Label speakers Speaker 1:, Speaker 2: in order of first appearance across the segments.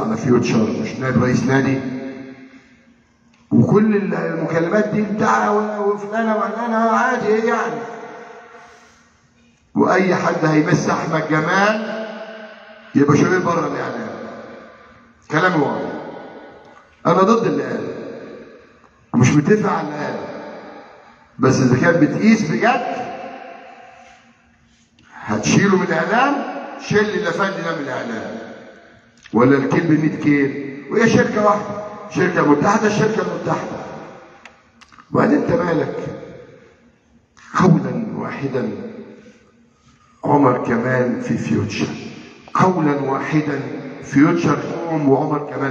Speaker 1: على فيوتشر مش نائب رئيس نادي وكل المكالمات دي بتاع وفلانه وعلانه عادي ايه يعني واي حد هيمس احمد جمال يبقى شغال بره الاعلام كلامي واضح انا ضد اللي قال ومش متفق على اللي قال بس اذا كان بتقيس بجد هتشيله من الاعلام شيل الافندي ده من الاعلام ولا الكيل ب 100 كيل وهي شركه واحده شركه متحده الشركه المتحده وبعدين انت مالك قولا واحدا عمر كمال في فيوتشر قولا واحدا فيوتشر قوم وعمر كمال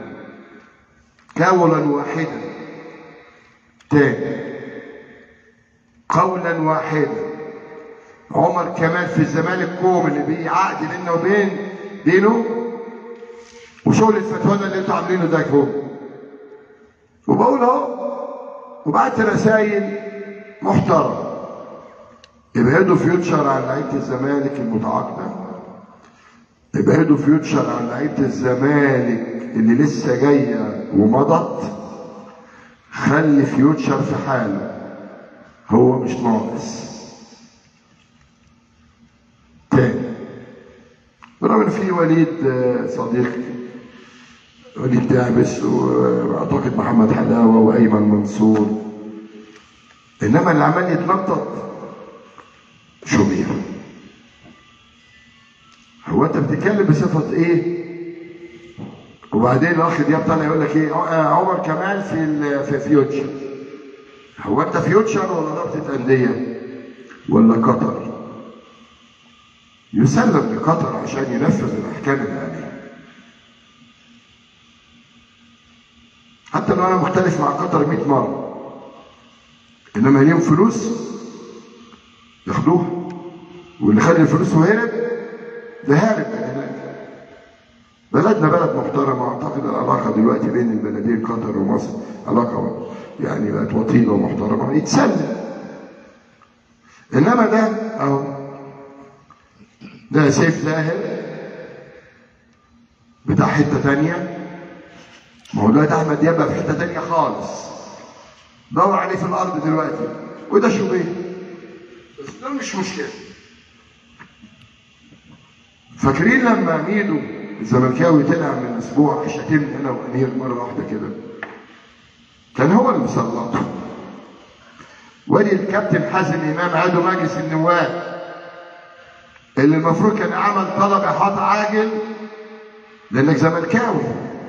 Speaker 1: قوم قولا واحدا تاني قولا واحدا عمر كمال في الزمالك كوم اللي بيعقد بيننا وبين بينه وشغل الفتوانه اللي انتوا عاملينه ده كوم وبقول اهو وبعت رسائل محترمه ابعدوا فيوتشر عن لعيبه الزمالك المتعاقده ابعدوا فيوتشر عن لعيبه الزمالك اللي لسه جايه ومضت خلي فيوتشر في حاله هو مش ناقص تاني برغم ان في وليد صديقي وليد دعبس واعتقد محمد حلاوه وايمن منصور انما اللي عمال يتنطط شوبير هو انت بتتكلم بصفه ايه وبعدين الاخ دياب طالع يقول لك ايه عمر كمال في في فيوتشر هو انت فيوتشر ولا رابطه انديه ولا قطر يسلم لقطر عشان ينفذ الاحكام اللي عليه حتى لو انا مختلف مع قطر 100 مره انما ليهم فلوس ياخدوها واللي خد الفلوس وهرب ده هارب من هناك بلدنا بلد محترمة أعتقد العلاقة دلوقتي بين البلدين قطر ومصر علاقة يعني بقت وطيدة ومحترمة يتسلم إنما ده أهو ده سيف زاهر بتاع حتة تانية ما هو دلوقتي أحمد دياب في حتة تانية خالص دور عليه في الأرض دلوقتي وده شوبيه بس ده مش مشكلة فاكرين لما ميدو الزملكاوي طلع من اسبوع شتمني انا وامير مره واحده كده كان هو اللي مسلطه ولي الكابتن حازم امام عضو مجلس النواب اللي المفروض كان عمل طلب احاطه عاجل لانك زملكاوي